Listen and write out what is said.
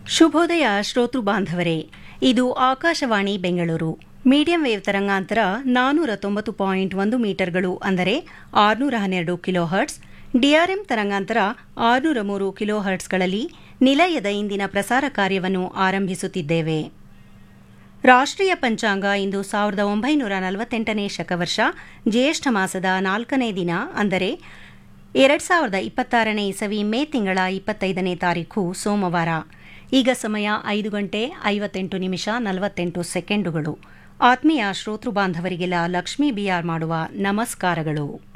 ಶುಭೋದಯ ಶ್ರೋತೃ ಬಾಂಧವರೇ ಇದು ಆಕಾಶವಾಣಿ ಬೆಂಗಳೂರು ಮೀಡಿಯಂ ವೇವ್ ತರಂಗಾಂತರ ನಾನೂರ ತೊಂಬತ್ತು ಪಾಯಿಂಟ್ ಒಂದು ಮೀಟರ್ಗಳು ಅಂದರೆ ಆರುನೂರ ಹನ್ನೆರಡು ಕಿಲೋ ಹರ್ಟ್ಸ್ ಡಿಆರ್ಎಂ ತರಂಗಾಂತರ ಆರುನೂರ ಮೂರು ಕಿಲೋ ಹರ್ಟ್ಸ್ಗಳಲ್ಲಿ ನಿಲಯದ ಇಂದಿನ ಪ್ರಸಾರ ಕಾರ್ಯವನ್ನು ಆರಂಭಿಸುತ್ತಿದ್ದೇವೆ ರಾಷ್ಟ್ರೀಯ ಪಂಚಾಂಗ ಇಂದು ಸಾವಿರದ ಒಂಬೈನೂರ ನಲವತ್ತೆಂಟನೇ ಶಕವರ್ಷ ಜ್ಯೇಷ್ಠ ಮಾಸದ ನಾಲ್ಕನೇ ದಿನ ಅಂದರೆ ಎರಡು ಸಾವಿರದ ಇಪ್ಪತ್ತಾರನೇ ಇಸವಿ ಮೇ ತಿಂಗಳ ಇಪ್ಪತ್ತೈದನೇ ತಾರೀಖು ಸೋಮವಾರ ಈಗ ಸಮಯ ಐದು ಗಂಟೆ ಐವತ್ತೆಂಟು ನಿಮಿಷ ನಲವತ್ತೆಂಟು ಸೆಕೆಂಡುಗಳು ಆತ್ಮೀಯ ಶ್ರೋತೃ ಬಾಂಧವರಿಗೆಲ್ಲ ಲಕ್ಷ್ಮೀ ಬಿಆರ್ ಮಾಡುವ ನಮಸ್ಕಾರಗಳು